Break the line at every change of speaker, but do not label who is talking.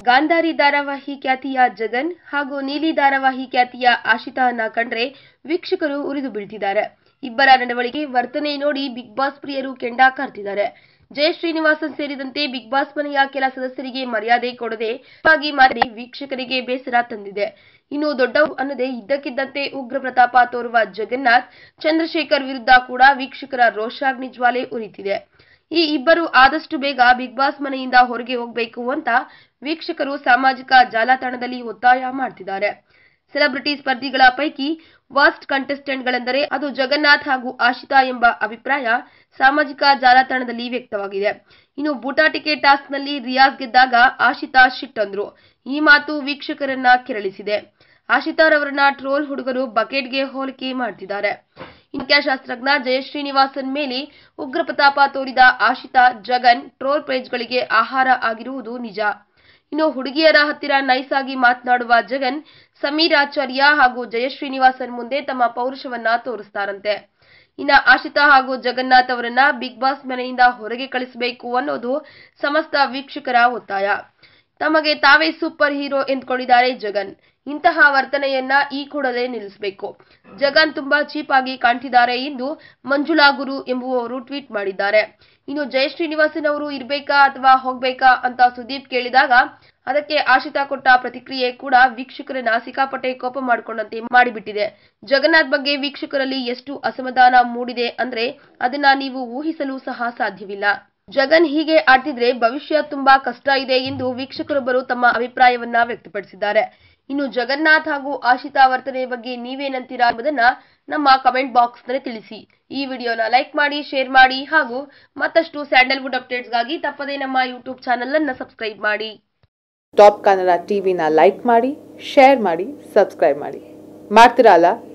ಗಾಂಧಾರಿ ಧಾರಾವಾಹಿ ಖ್ಯಾತಿಯ ಜಗನ್ ಹಾಗೂ ನೀಲಿ ಧಾರಾವಾಹಿ ಖ್ಯಾತಿಯ ಆಶಿತಾನ್ನ ಕಂಡ್ರೆ ವೀಕ್ಷಕರು ಉರಿದು ಬೀಳ್ತಿದ್ದಾರೆ ಇಬ್ಬರ ನಡವಳಿಕೆ ವರ್ತನೆ ನೋಡಿ ಬಿಗ್ ಬಾಸ್ ಪ್ರಿಯರು ಕೆಂಡ ಕಾರ್ತಿದ್ದಾರೆ ಜಯ ಶ್ರೀನಿವಾಸನ್ ಸೇರಿದಂತೆ ಬಿಗ್ ಬಾಸ್ ಮನೆಯ ಕೆಲ ಸದಸ್ಯರಿಗೆ ಮರ್ಯಾದೆ ಕೊಡದೆ ವಾಗಿ ಮಾತನಾಡಿ ವೀಕ್ಷಕರಿಗೆ ಬೇಸರ ತಂದಿದೆ ಇನ್ನು ದೊಡ್ಡವು ಅನ್ನದೆ ಇದ್ದಕ್ಕಿದ್ದಂತೆ ಉಗ್ರ ಪ್ರತಾಪ ತೋರುವ ಜಗನ್ನಾಥ್ ಚಂದ್ರಶೇಖರ್ ವಿರುದ್ಧ ಕೂಡ ವೀಕ್ಷಕರ ರೋಷಾಗ್ನಿ ಜ್ವಾಲೆ ಉರಿತಿದೆ ಈ ಇಬ್ಬರು ಆದಷ್ಟು ಬೇಗ ಬಿಗ್ ಬಾಸ್ ಮನೆಯಿಂದ ಹೊರಗೆ ಹೋಗಬೇಕು ಅಂತ ವೀಕ್ಷಕರು ಸಾಮಾಜಿಕ ಜಾಲತಾಣದಲ್ಲಿ ಒತ್ತಾಯ ಮಾಡ್ತಿದ್ದಾರೆ ಸೆಲೆಬ್ರಿಟಿ ಸ್ಪರ್ಧಿಗಳ ಪೈಕಿ ವರ್ಸ್ಟ್ ಕಂಟೆಸ್ಟೆಂಟ್ಗಳೆಂದರೆ ಅದು ಜಗನ್ನಾಥ್ ಹಾಗೂ ಆಶಿತಾ ಎಂಬ ಅಭಿಪ್ರಾಯ ಸಾಮಾಜಿಕ ಜಾಲತಾಣದಲ್ಲಿ ವ್ಯಕ್ತವಾಗಿದೆ ಇನ್ನು ಬೂಟಾಟಿಕೆ ಟಾಸ್ಕ್ನಲ್ಲಿ ರಿಯಾಜ್ ಗೆದ್ದಾಗ ಆಶಿತಾ ಶಿಟ್ಟಂದ್ರು ಈ ಮಾತು ವೀಕ್ಷಕರನ್ನ ಕೆರಳಿಸಿದೆ ಆಶಿತಾರವರನ್ನ ಟ್ರೋಲ್ ಹುಡುಗರು ಬಕೆಟ್ಗೆ ಹೋಲಿಕೆ ಮಾಡ್ತಿದ್ದಾರೆ ಸಂಖ್ಯಾಶಾಸ್ತ್ರಜ್ಞ ಜಯಶ್ರೀನಿವಾಸನ್ ಮೇಲೆ ಉಗ್ರ ಪ್ರತಾಪ ತೋರಿದ ಆಶಿತಾ ಜಗನ್ ಟ್ರೋಲ್ ಪೇಜ್ಗಳಿಗೆ ಆಹಾರ ಆಗಿರುವುದು ನಿಜ ಇನ್ನು ಹುಡುಗಿಯರ ಹತ್ತಿರ ನೈಸ್ ಆಗಿ ಮಾತನಾಡುವ ಜಗನ್ ಸಮೀರ್ ಆಚಾರ್ಯ ಹಾಗೂ ಜಯಶ್ರೀನಿವಾಸನ್ ಮುಂದೆ ತಮ್ಮ ಪೌರುಷವನ್ನ ತೋರಿಸ್ತಾರಂತೆ ಇನ್ನ ಆಶಿತಾ ಹಾಗೂ ಜಗನ್ನಾಥ್ ಅವರನ್ನ ಬಿಗ್ ಬಾಸ್ ಮನೆಯಿಂದ ಹೊರಗೆ ಕಳಿಸಬೇಕು ಅನ್ನೋದು ಸಮಸ್ತ ವೀಕ್ಷಕರ ಒತ್ತಾಯ ತಮಗೆ ತಾವೇ ಸೂಪರ್ ಹೀರೋ ಎಂದ್ಕೊಂಡಿದ್ದಾರೆ ಜಗನ್ ಇಂತಹ ವರ್ತನೆಯನ್ನ ಈ ಕೂಡಲೇ ನಿಲ್ಲಿಸಬೇಕು ಜಗನ್ ತುಂಬಾ ಚೀಪ್ ಆಗಿ ಕಾಣ್ತಿದ್ದಾರೆ ಎಂದು ಮಂಜುಳಾ ಗುರು ಎಂಬುವವರು ಟ್ವೀಟ್ ಮಾಡಿದ್ದಾರೆ ಇನ್ನು ಜಯಶ್ರೀನಿವಾಸನ್ ಅವರು ಇರ್ಬೇಕಾ ಅಥವಾ ಹೋಗ್ಬೇಕಾ ಅಂತ ಸುದೀಪ್ ಕೇಳಿದಾಗ ಅದಕ್ಕೆ ಆಶಿತಾ ಕೊಟ್ಟ ಪ್ರತಿಕ್ರಿಯೆ ಕೂಡ ವೀಕ್ಷಕರನ್ನ ಸಿಕ್ಕಾಪಟ್ಟೆ ಕೋಪ ಮಾಡಿಕೊಂಡಂತೆ ಮಾಡಿಬಿಟ್ಟಿದೆ ಜಗನ್ನಾಥ್ ಬಗ್ಗೆ ವೀಕ್ಷಕರಲ್ಲಿ ಎಷ್ಟು ಅಸಮಾಧಾನ ಮೂಡಿದೆ ಅಂದ್ರೆ ಅದನ್ನ ನೀವು ಊಹಿಸಲು ಸಹ ಸಾಧ್ಯವಿಲ್ಲ ಜಗನ್ ಹೀಗೆ ಆಡ್ತಿದ್ರೆ ಭವಿಷ್ಯ ತುಂಬಾ ಕಷ್ಟ ಇದೆ ಎಂದು ವೀಕ್ಷಕರೊಬ್ಬರು ತಮ್ಮ ಅಭಿಪ್ರಾಯವನ್ನ ವ್ಯಕ್ತಪಡಿಸಿದ್ದಾರೆ ಇನ್ನು ಜಗನ್ನಾಥ್ ಹಾಗೂ ಆಶಿತಾ ವರ್ತನೆ ಬಗ್ಗೆ ನೀವೇನಂತೀರಾ ಎಂಬುದನ್ನ ನಮ್ಮ ಕಮೆಂಟ್ ಬಾಕ್ಸ್ ನಲ್ಲಿ ತಿಳಿಸಿ ಈ ವಿಡಿಯೋನ ಲೈಕ್ ಮಾಡಿ ಶೇರ್ ಮಾಡಿ ಹಾಗೂ ಮತ್ತಷ್ಟು ಸ್ಯಾಂಡಲ್ವುಡ್ ಅಪ್ಡೇಟ್ಸ್ಗಾಗಿ ತಪ್ಪದೇ ನಮ್ಮ ಯೂಟ್ಯೂಬ್ ಚಾನೆಲ್ ಅನ್ನ ಸಬ್ಸ್ಕ್ರೈಬ್ ಮಾಡಿ
ಟಾಪ್ ಕನ್ನಡ ಟಿವಿನ ಲೈಕ್ ಮಾಡಿ ಶೇರ್ ಮಾಡಿ ಸಬ್ಸ್ಕ್ರೈಬ್ ಮಾಡಿ ಮಾಡ್ತೀರಾ ಅಲ್ಲ